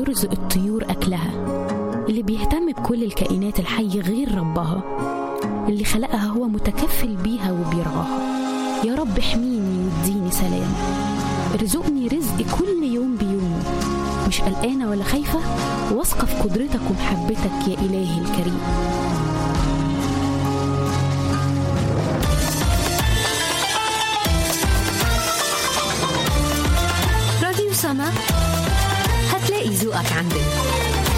بيرزق الطيور أكلها اللي بيهتم بكل الكائنات الحية غير ربها اللي خلقها هو متكفل بيها وبيرعاها يا رب احميني واديني سلام ارزقني رزق كل يوم بيومه مش قلقانة ولا خايفة واثقة في قدرتك ومحبتك يا إلهي الكريم راديو سما هتلاقي ذوقك عندنا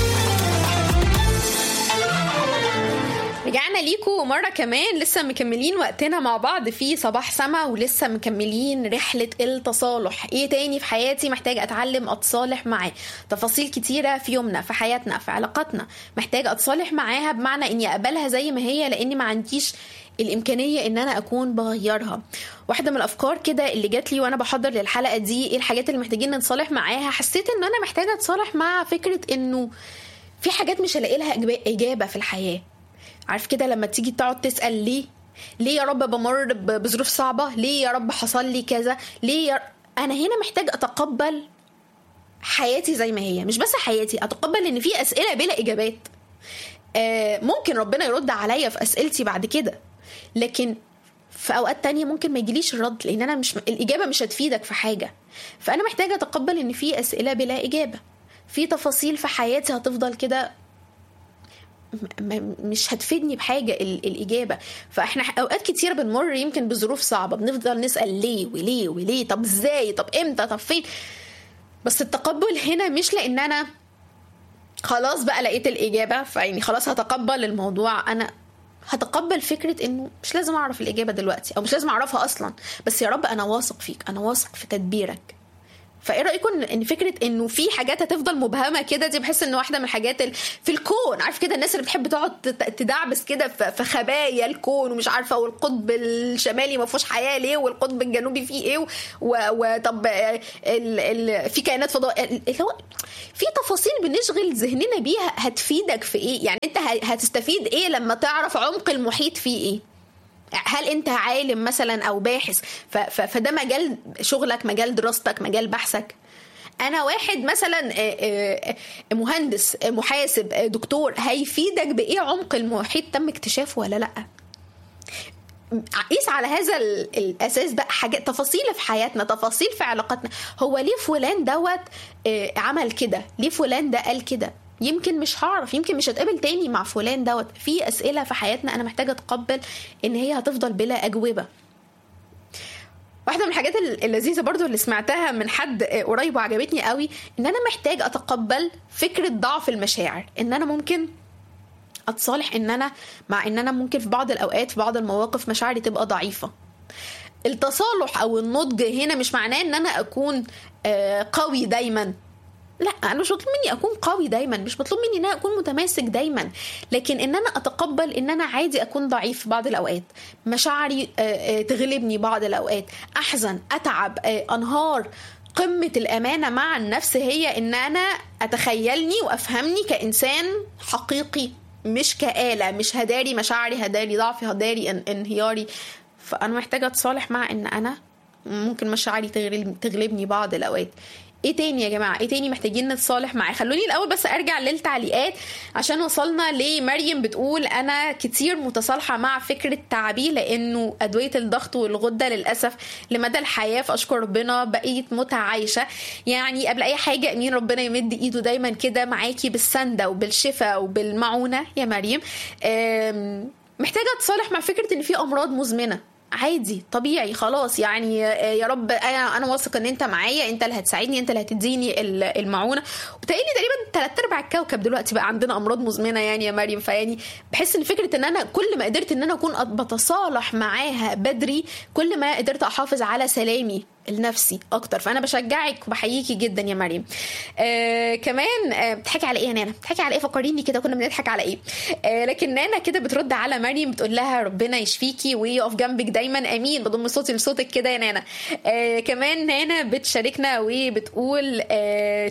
رجعنا ليكم مرة كمان لسه مكملين وقتنا مع بعض في صباح سما ولسه مكملين رحلة التصالح ايه تاني في حياتي محتاجة اتعلم اتصالح معاه تفاصيل كتيرة في يومنا في حياتنا في علاقاتنا محتاجة اتصالح معاها بمعنى اني اقبلها زي ما هي لاني ما عنديش الامكانيه ان انا اكون بغيرها واحده من الافكار كده اللي جات لي وانا بحضر للحلقه دي ايه الحاجات اللي محتاجين نتصالح معاها حسيت ان انا محتاجه اتصالح مع فكره انه في حاجات مش هلاقي لها إجابة- اجابه في الحياه عارف كده لما تيجي تقعد تسال ليه ليه يا رب بمر ب- بظروف صعبه ليه يا رب حصل لي كذا ليه يا... انا هنا محتاج اتقبل حياتي زي ما هي مش بس حياتي اتقبل ان في اسئله بلا اجابات آه، ممكن ربنا يرد عليا في اسئلتي بعد كده لكن في اوقات تانية ممكن ما يجيليش الرد لان انا مش الاجابه مش هتفيدك في حاجه فانا محتاجه اتقبل ان في اسئله بلا اجابه في تفاصيل في حياتي هتفضل كده م- م- مش هتفيدني بحاجه ال- الاجابه فاحنا اوقات كتير بنمر يمكن بظروف صعبه بنفضل نسال ليه وليه وليه طب ازاي طب امتى طب فين بس التقبل هنا مش لان انا خلاص بقى لقيت الاجابه فيعني خلاص هتقبل الموضوع انا هتقبل فكره انه مش لازم اعرف الاجابه دلوقتي او مش لازم اعرفها اصلا بس يا رب انا واثق فيك انا واثق في تدبيرك فايه رايكم إن- ان فكره انه في حاجات هتفضل مبهمه كده دي بحس ان واحده من الحاجات ال- في الكون عارف كده الناس اللي بتحب تقعد تت- تدعبس كده في في خبايا الكون ومش عارفه والقطب الشمالي ما فيهوش حياه ليه والقطب الجنوبي فيه ايه و- وطب ال ال في كائنات فضاء اللي هو في تفاصيل بنشغل ذهننا بيها هتفيدك في ايه يعني انت ه- هتستفيد ايه لما تعرف عمق المحيط فيه ايه هل انت عالم مثلا او باحث ف- ف- فده مجال شغلك مجال دراستك مجال بحثك انا واحد مثلا آه، آه، آه، مهندس آه، محاسب آه، دكتور هيفيدك بايه عمق المحيط تم اكتشافه ولا لا قيس على هذا ال- الاساس بقى حاجات تفاصيل في حياتنا تفاصيل في علاقاتنا هو ليه فلان دوت آه، عمل كده ليه فلان ده قال كده يمكن مش هعرف يمكن مش هتقابل تاني مع فلان دوت في اسئله في حياتنا انا محتاجه اتقبل ان هي هتفضل بلا اجوبه واحده من الحاجات ال- اللذيذه برضو اللي سمعتها من حد آه، قريب وعجبتني قوي ان انا محتاج اتقبل فكره ضعف المشاعر ان انا ممكن اتصالح ان انا مع ان انا ممكن في بعض الاوقات في بعض المواقف مشاعري تبقى ضعيفه التصالح او النضج هنا مش معناه ان انا اكون آه، قوي دايما لا انا مش مطلوب مني اكون قوي دايما مش مطلوب مني ان انا اكون متماسك دايما لكن ان انا اتقبل ان انا عادي اكون ضعيف في بعض الاوقات مشاعري آه، آه، تغلبني بعض الاوقات احزن اتعب آه، انهار قمة الأمانة مع النفس هي إن أنا أتخيلني وأفهمني كإنسان حقيقي مش كآلة مش هداري مشاعري هداري ضعفي هداري ان- انهياري فأنا محتاجة أتصالح مع إن أنا ممكن مشاعري تغلب تغلبني بعض الأوقات ايه تاني يا جماعه ايه تاني محتاجين نتصالح معاه خلوني الاول بس ارجع للتعليقات عشان وصلنا لمريم بتقول انا كتير متصالحه مع فكره تعبي لانه ادويه الضغط والغده للاسف لمدى الحياه فاشكر ربنا بقيت متعايشه يعني قبل اي حاجه امين ربنا يمد ايده دايما كده معاكي بالسنده وبالشفاء وبالمعونه يا مريم أم، محتاجه اتصالح مع فكره ان في امراض مزمنه عادي طبيعي خلاص يعني آه، يا رب انا انا واثق ان انت معايا انت اللي هتساعدني انت اللي هتديني ال- المعونه وبتهيألي تقريبا ثلاث ارباع الكوكب دلوقتي بقى عندنا امراض مزمنه يعني يا مريم فيعني بحس ان فكره ان انا كل ما قدرت ان انا اكون أت- بتصالح معاها بدري كل ما قدرت احافظ على سلامي النفسي اكتر فانا بشجعك وبحييكي جدا يا مريم آه كمان آه بتحكي على ايه يا نانا بتحكي على ايه فكريني كده كنا بنضحك على ايه آه لكن نانا كده بترد على مريم بتقول لها ربنا يشفيكي ويقف جنبك دايما امين بضم صوتي لصوتك كده يا نانا آه كمان نانا بتشاركنا وبتقول آه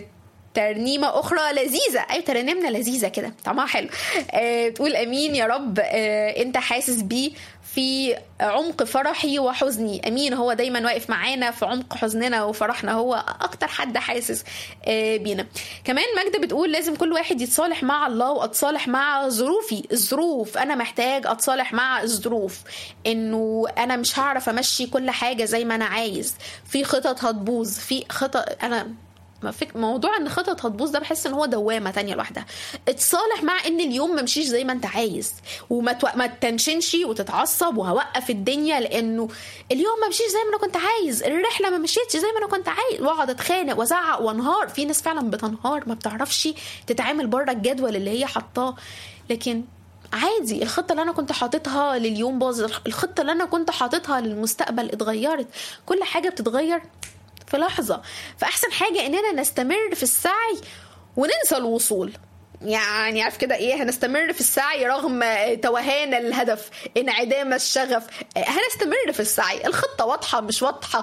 ترنيمة أخرى لذيذة أي ترنيمنا لذيذة كده طعمها حلو آه تقول أمين يا رب آه أنت حاسس بيه في عمق فرحي وحزني امين هو دايما واقف معانا في عمق حزننا وفرحنا هو اكتر حد حاسس آه بينا كمان ماجدة بتقول لازم كل واحد يتصالح مع الله واتصالح مع ظروفي الظروف انا محتاج اتصالح مع الظروف انه انا مش هعرف امشي كل حاجه زي ما انا عايز في خطط هتبوظ في خطط انا ما فك... موضوع ان خطط هتبوظ ده بحس ان هو دوامه تانية لوحدها اتصالح مع ان اليوم ما مشيش زي ما انت عايز وما تو... ما تنشنش وتتعصب وهوقف الدنيا لانه اليوم ما مشيش زي ما انا كنت عايز الرحله ما مشيتش زي ما انا كنت عايز واقعد اتخانق وازعق وانهار في ناس فعلا بتنهار ما بتعرفش تتعامل بره الجدول اللي هي حطاه لكن عادي الخطه اللي انا كنت حاططها لليوم باظت الخطه اللي انا كنت حاططها للمستقبل اتغيرت كل حاجه بتتغير في لحظة فأحسن حاجة إننا نستمر في السعي وننسى الوصول يعني عارف كده ايه هنستمر في السعي رغم توهان الهدف انعدام الشغف هنستمر في السعي الخطه واضحه مش واضحه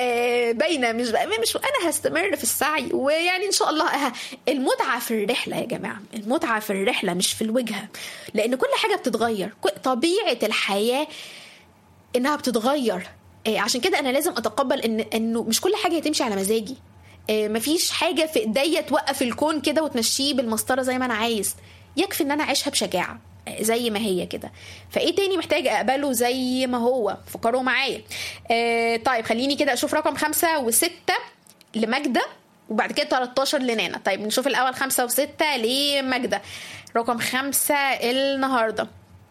باينه مش مش انا هستمر في السعي ويعني ان شاء الله المتعه في الرحله يا جماعه المتعه في الرحله مش في الوجهه لان كل حاجه بتتغير طبيعه الحياه انها بتتغير عشان كده انا لازم اتقبل ان انه مش كل حاجه هتمشي على مزاجي مفيش حاجه في ايديا توقف الكون كده وتمشيه بالمسطره زي ما انا عايز يكفي ان انا اعيشها بشجاعه زي ما هي كده فايه تاني محتاج اقبله زي ما هو فكروا معايا آه طيب خليني كده اشوف رقم خمسة وستة لماجدة وبعد كده 13 لنانا طيب نشوف الاول خمسة وستة لماجدة رقم خمسة النهارده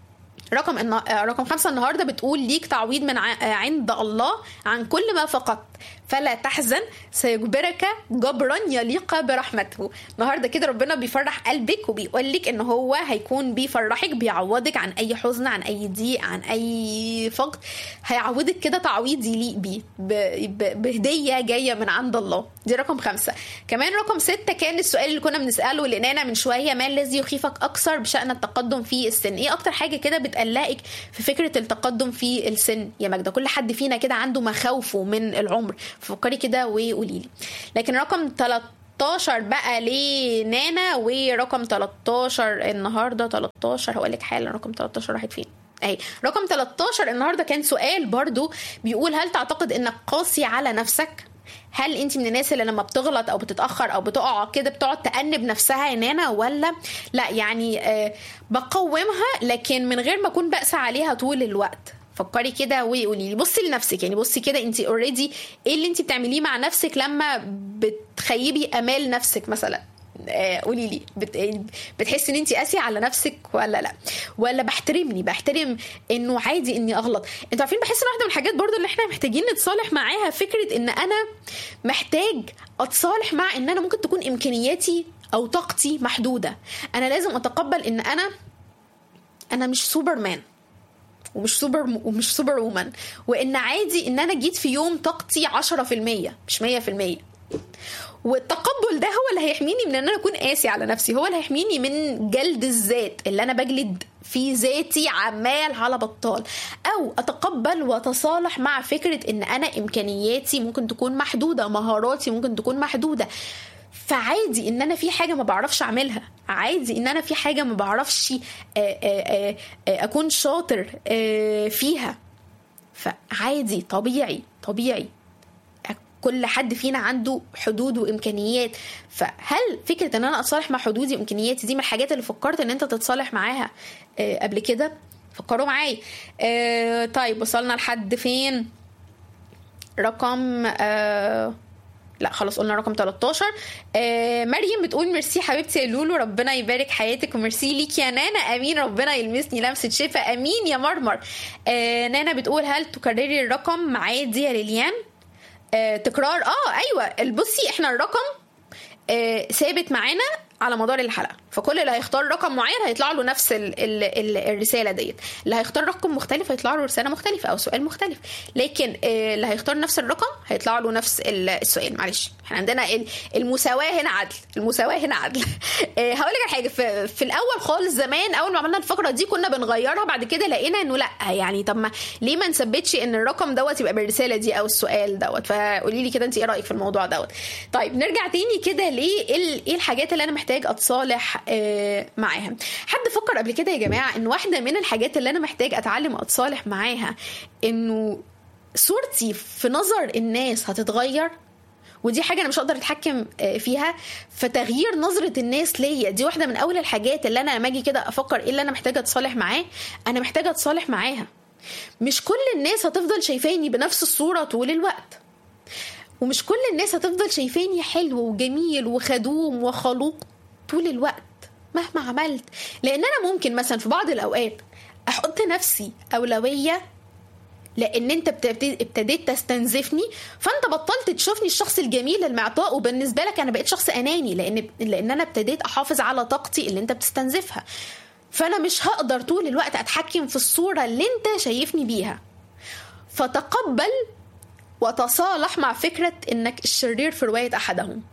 رقم النا... رقم خمسة النهاردة بتقول ليك تعويض من ع... عند الله عن كل ما فقدت فلا تحزن سيجبرك جبرا يليق برحمته النهارده كده ربنا بيفرح قلبك وبيقول لك ان هو هيكون بيفرحك بيعوضك عن اي حزن عن اي ضيق عن اي فقد هيعوضك كده تعويض يليق بيه ب... ب... بهديه جايه من عند الله دي رقم خمسة كمان رقم ستة كان السؤال اللي كنا بنسأله لنانا من شوية ما الذي يخيفك أكثر بشأن التقدم في السن إيه أكتر حاجة كده بتقلقك في فكرة التقدم في السن يا ماجدة كل حد فينا كده عنده مخاوفه من العمر فكري كده وقولي لي لكن رقم 13 بقى لنانا ورقم 13 النهارده 13 هقول لك حالا رقم 13 راحت فين اهي رقم 13 النهارده كان سؤال برضو بيقول هل تعتقد انك قاسي على نفسك هل انت من الناس اللي لما بتغلط او بتتاخر او بتقع كده بتقعد تانب نفسها يا نانا ولا لا يعني آه بقومها لكن من غير ما اكون بأسى عليها طول الوقت فكري كده وقولي لي بصي لنفسك يعني بصي كده انت اوريدي ايه اللي انت بتعمليه مع نفسك لما بتخيبي امال نفسك مثلا قولي لي بت... بتحسي ان انت قاسيه على نفسك ولا لا ولا بحترمني بحترم انه عادي اني اغلط انتوا عارفين بحس ان واحده من الحاجات برضو اللي احنا محتاجين نتصالح معاها فكره ان انا محتاج اتصالح مع ان انا ممكن تكون امكانياتي او طاقتي محدوده انا لازم اتقبل ان انا انا مش سوبرمان ومش سوبر ومش سوبر وومن وان عادي ان انا جيت في يوم طاقتي 10% مش 100% والتقبل ده هو اللي هيحميني من ان انا اكون قاسي على نفسي هو اللي هيحميني من جلد الذات اللي انا بجلد في ذاتي عمال على بطال او اتقبل واتصالح مع فكره ان انا امكانياتي ممكن تكون محدوده مهاراتي ممكن تكون محدوده فعادي ان انا في حاجه ما بعرفش اعملها عادي ان انا في حاجه ما بعرفش اكون شاطر فيها فعادي طبيعي طبيعي كل حد فينا عنده حدود وامكانيات فهل فكره ان انا اتصالح مع حدودي وامكانياتي دي من الحاجات اللي فكرت ان انت تتصالح معاها قبل كده فكروا معايا طيب وصلنا لحد فين رقم آه لا خلاص قلنا رقم 13 آه مريم بتقول ميرسي حبيبتي يا لولو ربنا يبارك حياتك وميرسي ليك يا نانا امين ربنا يلمسني لمسه شفاء امين يا مرمر آه نانا بتقول هل تكرري الرقم عادي يا ليليان آه تكرار اه ايوه بصي احنا الرقم آه ثابت معانا على مدار الحلقه فكل اللي هيختار رقم معين هيطلع له نفس ال ال ال الرساله ديت اللي هيختار رقم مختلف هيطلع له رساله مختلفه او سؤال مختلف لكن آه، اللي هيختار نفس الرقم هيطلع له نفس ال- السؤال معلش احنا عندنا ال- المساواه هنا عدل المساواه هنا عدل آه، هقول لك على حاجه في, في الاول خالص زمان اول ما عملنا الفقره دي كنا بنغيرها بعد كده لقينا انه لا يعني طب ما ليه ما نثبتش ان الرقم دوت يبقى بالرساله دي او السؤال دوت فقولي لي كده انت ايه رايك في الموضوع دوت طيب نرجع تاني كده ليه ال- ايه الحاجات اللي انا محتاج اتصالح آه، معاها حد فكر قبل كده يا جماعه ان واحده من الحاجات اللي انا محتاج اتعلم اتصالح معاها انه صورتي في نظر الناس هتتغير ودي حاجه انا مش هقدر اتحكم آه، فيها فتغيير نظره الناس ليا دي واحده من اول الحاجات اللي انا لما اجي كده افكر ايه اللي انا محتاجه اتصالح معاه انا محتاجه اتصالح معاها مش كل الناس هتفضل شايفاني بنفس الصوره طول الوقت ومش كل الناس هتفضل شايفاني حلو وجميل وخدوم وخلوق طول الوقت مهما عملت لان انا ممكن مثلا في بعض الاوقات احط نفسي اولويه لان انت بت- ابتديت تستنزفني فانت بطلت تشوفني الشخص الجميل المعطاء وبالنسبه لك انا بقيت شخص اناني لان لان انا ابتديت احافظ على طاقتي اللي انت بتستنزفها فانا مش هقدر طول الوقت اتحكم في الصوره اللي انت شايفني بيها فتقبل وتصالح مع فكره انك الشرير في روايه احدهم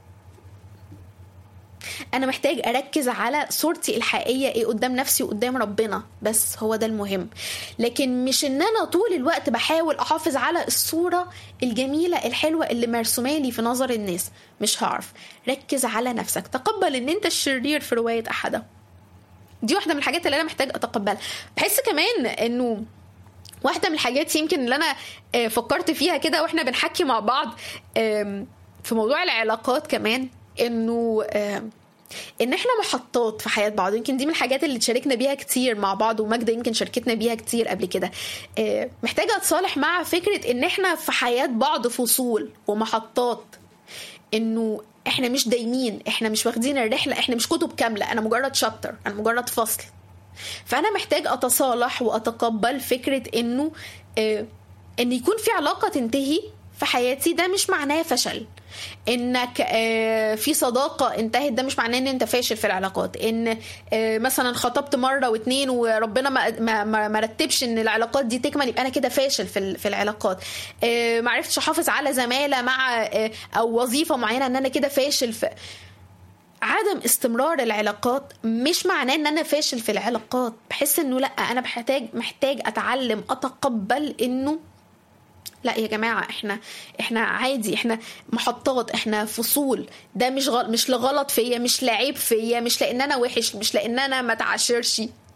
انا محتاج اركز على صورتي الحقيقيه ايه قدام نفسي وقدام ربنا بس هو ده المهم لكن مش ان انا طول الوقت بحاول احافظ على الصوره الجميله الحلوه اللي مرسومه لي في نظر الناس مش هعرف ركز على نفسك تقبل ان انت الشرير في روايه احدهم دي واحده من الحاجات اللي انا محتاج اتقبلها بحس كمان انه واحده من الحاجات يمكن اللي انا آه، فكرت فيها كده واحنا بنحكي مع بعض آم، في موضوع العلاقات كمان انه آم، ان احنا محطات في حياه بعض يمكن دي من الحاجات اللي اتشاركنا بيها كتير مع بعض وماجده يمكن شاركتنا بيها كتير قبل كده آه، محتاجه اتصالح مع فكره ان احنا في حياه بعض فصول ومحطات انه احنا مش دايمين احنا مش واخدين الرحله احنا مش كتب كامله انا مجرد شابتر انا مجرد فصل فانا محتاج اتصالح واتقبل فكره انه آه ان يكون في علاقه تنتهي في حياتي ده مش معناه فشل انك آه في صداقه انتهت ده مش معناه ان انت فاشل في العلاقات ان آه مثلا خطبت مره واتنين وربنا ما ما ما ما رتبش ان العلاقات دي تكمل يبقى انا كده فاشل في ال- في العلاقات آه ما عرفتش احافظ على زماله مع آه او وظيفه معينه ان انا كده فاشل في عدم استمرار العلاقات مش معناه ان انا فاشل في العلاقات بحس انه لا انا محتاج محتاج اتعلم اتقبل انه لا يا جماعه احنا احنا عادي احنا محطات احنا فصول ده مش غل... مش لغلط فيا مش لعيب فيا مش لان انا وحش مش لان انا ما اتعاشرش